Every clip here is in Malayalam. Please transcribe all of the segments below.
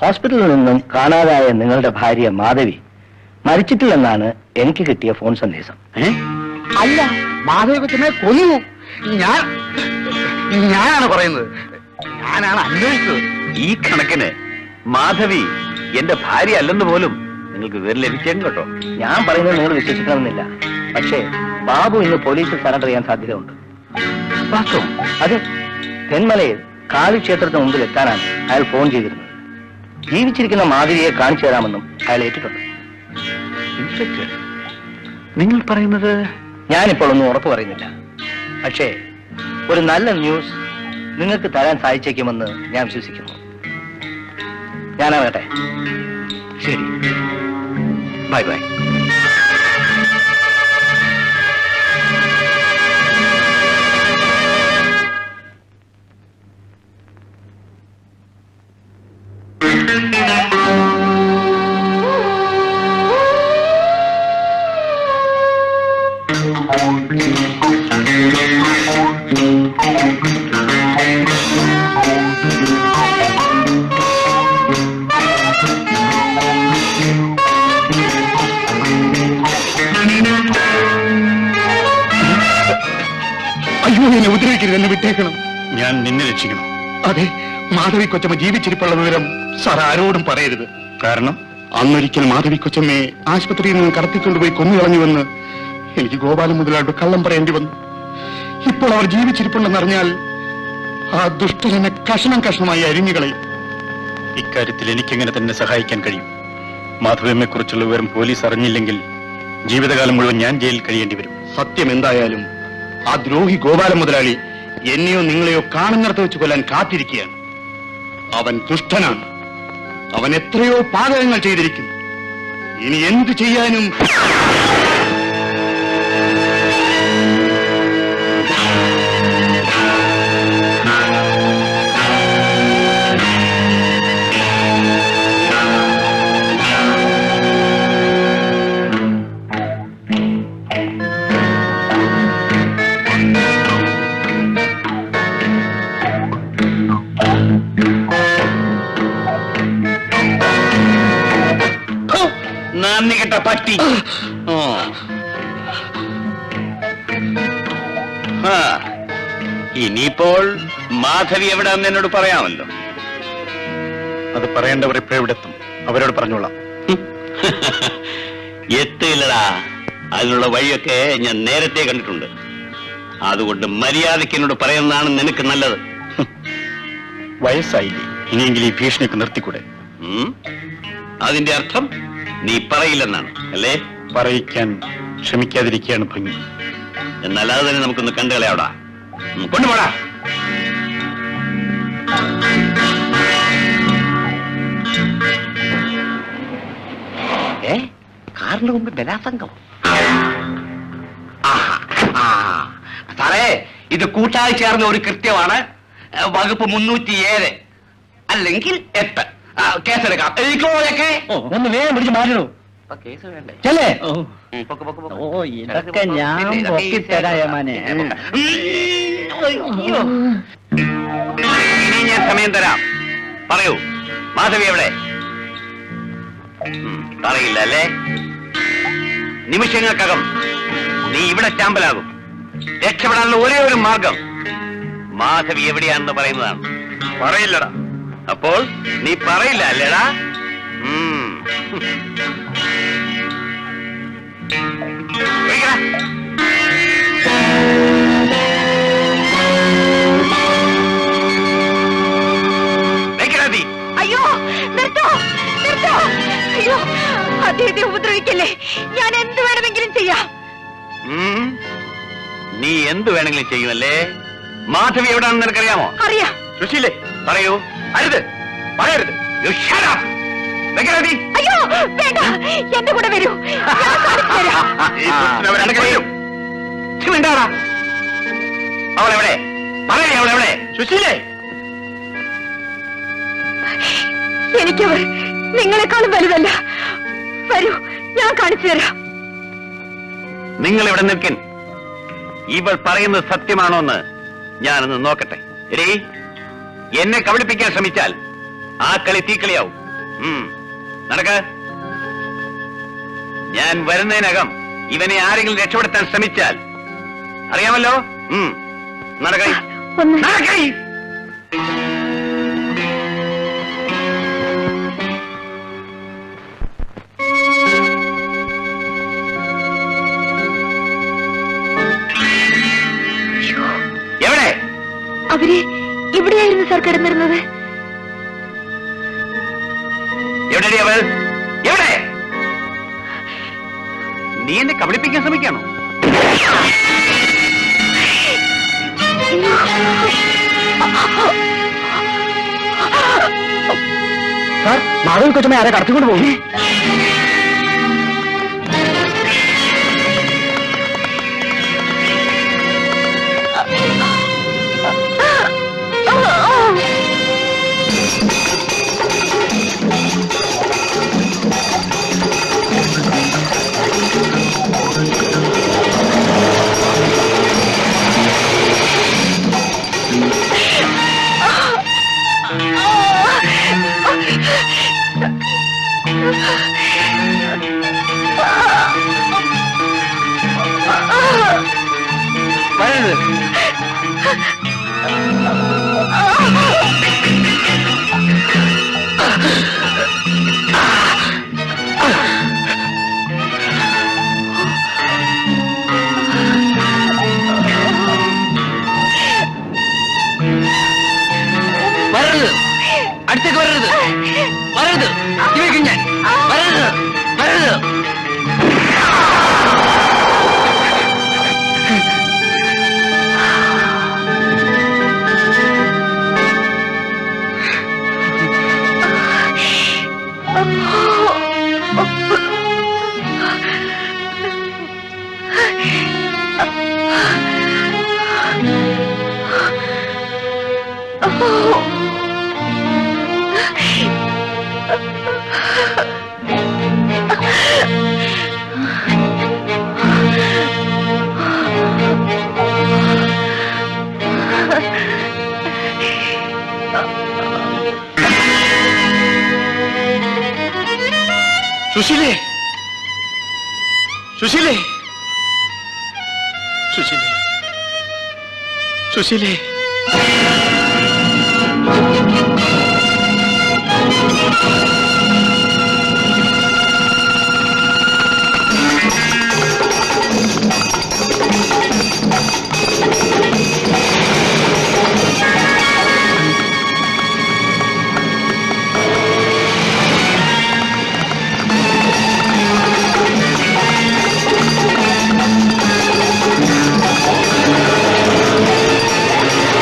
ഹോസ്പിറ്റലിൽ നിന്നും കാണാതായ നിങ്ങളുടെ ഭാര്യ മാധവി മരിച്ചിട്ടില്ലെന്നാണ് എനിക്ക് കിട്ടിയ ഫോൺ സന്ദേശം ഏ അല്ല മാധവ കൊച്ചമ്മയെ കൊന്നു ഞാൻ ഞാനാണ് പറയുന്നത് ഞാനാണ് അന്വേഷിച്ചത് ഈ കണക്കിന് മാധവി എന്റെ ഭാര്യ അല്ലെന്ന് പോലും നിങ്ങൾക്ക് വിവരം ലഭിച്ചേക്കും കേട്ടോ ഞാൻ പറയുന്നത് നിങ്ങൾ വിശ്വസിക്കണമെന്നില്ല പക്ഷേ ബാബു ഇന്ന് പോലീസിൽ സറണ്ടർ ചെയ്യാൻ സാധ്യതയുണ്ട് വാസ്തവം അതെ തെന്മലയിൽ കാളി ക്ഷേത്രത്തിന് മുമ്പിൽ എത്താനാണ് അയാൾ ഫോൺ ചെയ്തിരുന്നത് ജീവിച്ചിരിക്കുന്ന മാധവിയെ കാണിച്ചു തരാമെന്നും അയാൾ ഏറ്റിട്ടുണ്ട് ഇൻസ്പെക്ടർ നിങ്ങൾ പറയുന്നത് ഞാനിപ്പോൾ ഒന്നും ഉറപ്പ് പറയുന്നില്ല പക്ഷേ ഒരു നല്ല ന്യൂസ് നിങ്ങൾക്ക് തരാൻ സാധിച്ചേക്കുമെന്ന് ഞാൻ വിശ്വസിക്കുന്നു ഞാനാവട്ടെ ശരി ബൈ ബൈ അയ്യോ എന്നെ ഉപദ്രവിക്കരുത് എന്നെ വിട്ടേക്കണം ഞാൻ നിന്നെ രക്ഷിക്കണം അതെ മാധവി കൊച്ചമ്മ ജീവിച്ചിരിപ്പുള്ള വിവരം സാർ ആരോടും പറയരുത് കാരണം അന്നൊരിക്കൽ മാധവി കൊച്ചമ്മയെ ആശുപത്രിയിൽ നിന്ന് കടത്തിക്കൊണ്ടുപോയി കൊന്നുകളഞ്ഞുവെന്ന് എനിക്ക് ഗോപാലൻ മുതലായിട്ട് കള്ളം പറയേണ്ടി വന്നു ഇപ്പോൾ അവർ ജീവിച്ചിരിപ്പുണ്ടെന്നറിഞ്ഞാൽ ആ ദുഷ്ടനെ കഷണം കഷണമായി അരിഞ്ഞുകളയും ഇക്കാര്യത്തിൽ എനിക്കെങ്ങനെ തന്നെ സഹായിക്കാൻ കഴിയും മാധവമ്മയെ കുറിച്ചുള്ള വിവരം പോലീസ് അറിഞ്ഞില്ലെങ്കിൽ ജീവിതകാലം മുഴുവൻ ഞാൻ ജയിലിൽ കഴിയേണ്ടി വരും സത്യം എന്തായാലും ആ ദ്രോഹി ഗോപാലൻ മുതലാളി എന്നെയോ നിങ്ങളെയോ കാണുന്നിടത്ത് വെച്ച് കൊല്ലാൻ കാത്തിരിക്കുകയാണ് അവൻ ദുഷ്ടനാണ് അവൻ എത്രയോ പാതകങ്ങൾ ചെയ്തിരിക്കുന്നു ഇനി എന്തു ചെയ്യാനും നന്ദി കെട്ട പട്ടി ഓ. ആ. ഇനിയിപ്പോൾ മാധവി എവിടെയാണെന്ന് എന്നോട് പറയാമല്ലോ അത് പറയേണ്ടവർ എപ്പോഴെവിടെത്തും അവരോട് പറഞ്ഞോളാം എത്തില്ലടാ അതിനുള്ള വഴിയൊക്കെ ഞാൻ നേരത്തെ കണ്ടിട്ടുണ്ട് അതുകൊണ്ട് മര്യാദയ്ക്ക് എന്നോട് പറയുന്നതാണ് നിനക്ക് നല്ലത് വയസ്സായില്ലേ ഇനിയെങ്കിലും ഈ ഭീഷണിയൊക്കെ നിർത്തിക്കൂടെ ഉം? അതിന്റെ അർത്ഥം നീ പറയില്ലെന്നാണ് അല്ലേ പറയിക്കാൻ ശ്രമിക്കാതിരിക്കുകയാണ് ഭംഗി എന്നാൽ അത് തന്നെ നമുക്കൊന്ന് കണ്ടുകളയാവടാ ഉം, കൊണ്ടുപോടാ ഏ കാറിന്റെ മുമ്പ് ബലാസംഗം സാറേ ഇത് കൂട്ടായി ചേർന്ന ഒരു കൃത്യമാണ് ഏ, വകുപ്പ് മുന്നൂറ്റി ഏഴ് അല്ലെങ്കിൽ എട്ട് ആ, കേസെടുക്കാം എഴുതിക്കോളൊക്കെ ഒന്ന് വേഗം പിടിച്ച് മാറ്റണോ കേസ് വേണ്ടേ ചെല്ലേ ഉം, പൊക്ക്, പൊക്ക്, പൊക്ക്. ഓ ഇതൊക്കെ ഞാൻ പൊക്കിത്തരാം യമാനെ ഉം, അയ്യോ. ഇനി ഞാൻ സമയം തരാം പറയൂ മാധവി എവിടെ ഉം, പറയില്ല അല്ലേ നിമിഷങ്ങൾക്കകം നീ ഇവിടെ ചാമ്പലാകും രക്ഷപ്പെടാനുള്ള ഒരേ ഒരു മാർഗം മാധവി എവിടെയാണെന്ന് പറയുന്നതാണ് പറയില്ലടാ അപ്പോൾ നീ പറയില്ല അല്ലേടാ ഉം. വിളിക്കടാ. വെക്കടാ തീ. അയ്യോ നിർത്തോ നിർത്തോ അയ്യോ അദ്ദേഹത്തെ ഉപദ്രവിക്കല്ലേ ഞാൻ എന്ത് വേണമെങ്കിലും ചെയ്യാം ഉം. നീ എന്ത് വേണമെങ്കിലും ചെയ്യുമല്ലേ മാധവി എവിടാണെന്ന് നിനക്കറിയാമോ അറിയാം സുശീലേ പറയൂ അരുത് പറയരുത് You shut up. വെക്കടാ തീ. അയ്യോ വേണ്ട എന്റെ കൂടെ വരൂ ഞാൻ കാണിച്ചു തരാം ഈ ദുഷ്ടനെ അവൻ അടക്കം ഛി, മിണ്ടാടാ. അവളെവിടെ പറയണേ അവളെവിടെ സുശീലേ എനിക്കവർ നിങ്ങളെക്കാളും വലുതല്ല വരൂ ഞാൻ കാണിച്ചു തരാം നിങ്ങൾ ഇവിടെ നിൽക്കൻ ഇവൾ പറയുന്നത് സത്യമാണോ എന്ന് ഞാനൊന്ന് നോക്കട്ടെ എടീ എന്നെ കബളിപ്പിക്കാൻ ശ്രമിച്ചാൽ ആ കളി തീക്കളിയാവും ഉം. നടക്ക ഞാൻ വരുന്നതിനകം ഇവനെ ആരെങ്കിലും രക്ഷപ്പെടുത്താൻ ശ്രമിച്ചാൽ അറിയാമല്ലോ ഉം. നടക്കൈ ഒന്ന് നടക്കൈ എവിടെ അവര് ഇവിടെയായിരുന്നു സാർ കിടന്നിരുന്നത് എവിടെടി അവൾ എവിടെ നീ എന്നെ കബളിപ്പിക്കാൻ ശ്രമിക്കാണോ സാർ മാധവി കൊച്ചമ്മ ആരെ കടത്തിക്കൊണ്ട് പോകും വരരുത് വരരുത് അടുത്തേക്ക് വരരുത് വരരുത് ഇവയ്ക്ക് ഞാൻ വരരുത് വരരുത് സുശീലേ സുശീലേ സുശീലേ സുശീലേ ആ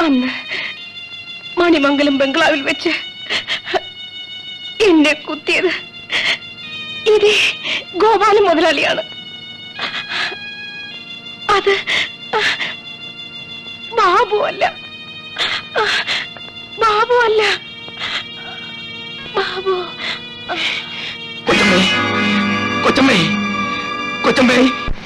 അന്ന് മണിമംഗലം ബംഗ്ലാവിൽ വെച്ച് എന്നെ കുത്തിയത് ഇത് ഗോപാല മുതലാളിയാണ് അത് ബാബു അല്ല ബാബു അല്ല ബാബു കൊച്ചമ്മേ കൊച്ചമ്മേ കൊച്ചമ്മേ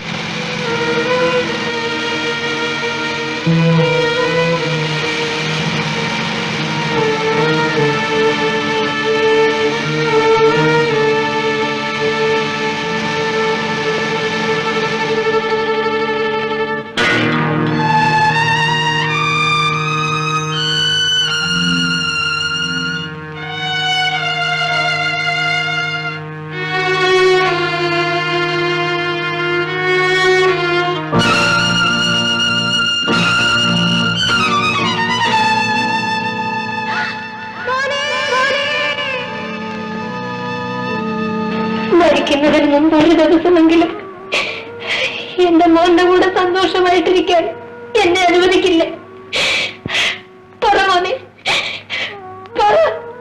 മരിക്കുന്നതിന് മുമ്പ് ഒരു ദിവസമെങ്കിലും എന്റെ മോന്റെ കൂടെ സന്തോഷമായിട്ടിരിക്കാൻ എന്നെ അനുവദിക്കില്ലേ പറ മോനെ പറ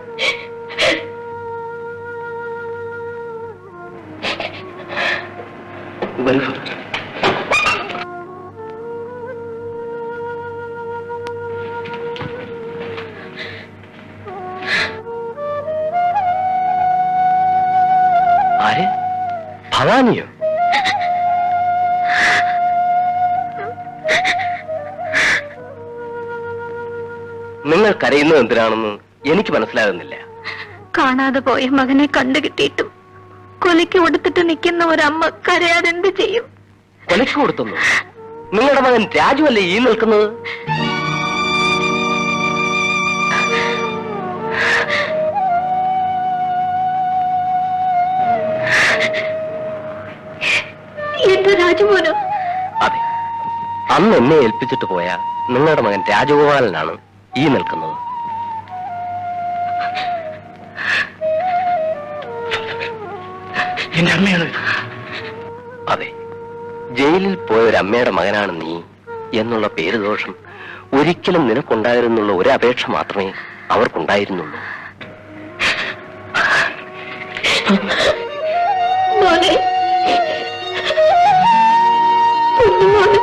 വരൂ ആര് ഭവാനിയോ നിങ്ങൾ കരയുന്നത് എന്തിനാണെന്ന് എനിക്ക് മനസ്സിലാകുന്നില്ല കാണാതെ പോയ മകനെ കണ്ടുകിട്ടിയിട്ടും കൊലയ്ക്ക് കൊടുത്തിട്ട് നിൽക്കുന്ന ഒരമ്മ കരയാതെ എന്ത് ചെയ്യും കൊലയ്ക്ക് കൊടുത്തുന്നു നിങ്ങളുടെ മകൻ രാജുവല്ലേ ഈ നിൽക്കുന്നത് എന്റെ രാജുമോനോ അതെ അന്ന് എന്നെ ഏൽപ്പിച്ചിട്ട് പോയ നിങ്ങളുടെ മകൻ രാജഗോപാലനാണ് ഈ നിൽക്കുന്നത് എന്റെ അമ്മയാണ് അതെ ജയിലിൽ പോയ ഒരു അമ്മയുടെ മകനാണ് നീ എന്നുള്ള പേര് ദോഷം ഒരിക്കലും നിനക്കുണ്ടായിരുന്നുള്ള ഒരു അപേക്ഷ മാത്രമേ അവർക്കുണ്ടായിരുന്നുള്ളൂ മോനെ കുഞ്ഞുമോനെ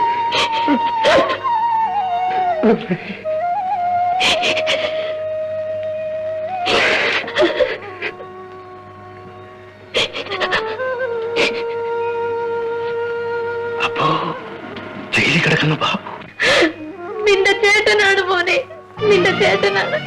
അപ്പോ ജയിലിൽ കിടക്കുന്ന ബാബു നിന്റെ ചേട്ടനാണ് മോനെ നിന്റെ ചേട്ടനാണ്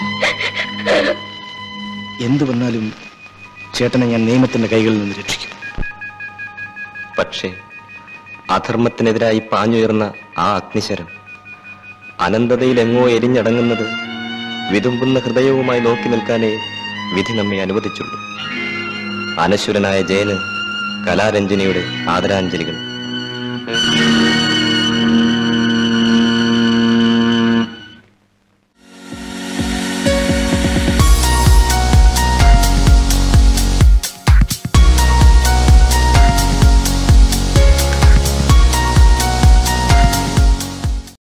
എന്തു വന്നാലും ചേട്ടനെ ഞാൻ നിയമത്തിന്റെ കൈകളിൽ നിന്ന് രക്ഷിക്കും പക്ഷേ അധർമ്മത്തിനെതിരായി പാഞ്ഞുയർന്ന ആ അഗ്നിശരം അനന്തതയിൽ എങ്ങോ എരിഞ്ഞടങ്ങുന്നത് വിതുമ്പുന്ന ഹൃദയവുമായി നോക്കി നിൽക്കാനേ വിധി നമ്മെ അനുവദിച്ചുള്ളൂ അനശ്വരനായ ജയന് കലാരഞ്ജനിയുടെ ആദരാഞ്ജലികൾ